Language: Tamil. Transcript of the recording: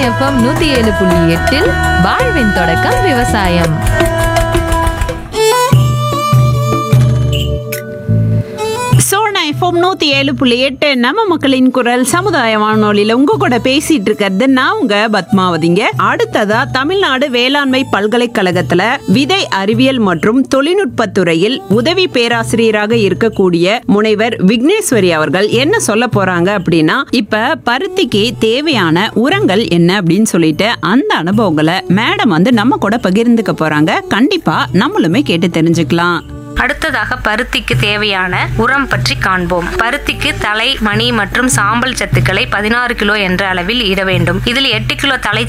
எஃப்எம் நூத்தி ஏழு புள்ளி எட்டில் வாழ்வின் தொடக்கம் விவசாயம் சோனா எஃப்எம் நூத்தி ஏழு புள்ளி எட்டு நம்ம மக்களின் குரல் சமுதாய வானொலியில உங்க கூட பேசிட்டு இருக்கிறது நான் உங்க பத்மாவதிங்க அடுத்ததா தமிழ்நாடு வேளாண்மை பல்கலைக்கழகத்துல விதை அறிவியல் மற்றும் தொழில்நுட்பத் துறையில் உதவி பேராசிரியராக இருக்கக்கூடிய முனைவர் விக்னேஸ்வரி அவர்கள் என்ன சொல்ல போறாங்க அப்படின்னா இப்ப பருத்திக்கு தேவையான உரங்கள் என்ன அப்படின்னு சொல்லிட்டு அந்த அனுபவங்களை மேடம் வந்து நம்ம கூட பகிர்ந்துக்க போறாங்க கண்டிப்பா நம்மளுமே கேட்டு தெரிஞ்சுக்கலாம் அடுத்ததாக பருத்திக்கு தேவையான உரம் பற்றி காண்போம் பருத்திக்கு தலை மணி மற்றும் சாம்பல் சத்துக்களை பதினாறு கிலோ என்ற அளவில் இட வேண்டும் இதில் எட்டு கிலோ தலை